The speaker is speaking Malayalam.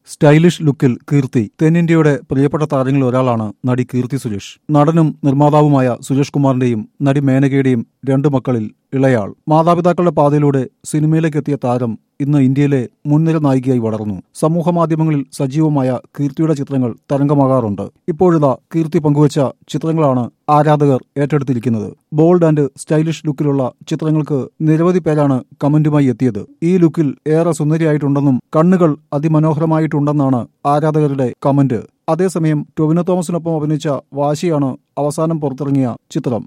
സ്റ്റൈലിഷ് ലുക്കിൽ കീർത്തി തെന്നിന്ത്യയുടെ പ്രിയപ്പെട്ട താരങ്ങളിൽ ഒരാളാണ് നടി കീർത്തി സുരേഷ് നടനും നിർമ്മാതാവുമായ സുരേഷ് കുമാറിന്റെയും നടി മേനകയുടെയും രണ്ടു മക്കളിൽ ഇളയാൾ മാതാപിതാക്കളുടെ പാതയിലൂടെ സിനിമയിലേക്ക് എത്തിയ താരം ഇന്ന് ഇന്ത്യയിലെ മുൻനിര നായികയായി വളർന്നു സമൂഹ മാധ്യമങ്ങളിൽ സജീവമായ കീർത്തിയുടെ ചിത്രങ്ങൾ തരംഗമാകാറുണ്ട് ഇപ്പോഴിതാ കീർത്തി പങ്കുവച്ച ചിത്രങ്ങളാണ് ആരാധകർ ഏറ്റെടുത്തിരിക്കുന്നത് ബോൾഡ് ആൻഡ് സ്റ്റൈലിഷ് ലുക്കിലുള്ള ചിത്രങ്ങൾക്ക് നിരവധി പേരാണ് കമന്റുമായി എത്തിയത് ഈ ലുക്കിൽ ഏറെ സുന്ദരിയായിട്ടുണ്ടെന്നും കണ്ണുകൾ അതിമനോഹരമായിട്ടുണ്ടെന്നാണ് ആരാധകരുടെ കമന്റ് അതേസമയം ടൊവിനോ തോമസിനൊപ്പം അഭിനയിച്ച വാശിയാണ് അവസാനം പുറത്തിറങ്ങിയ ചിത്രം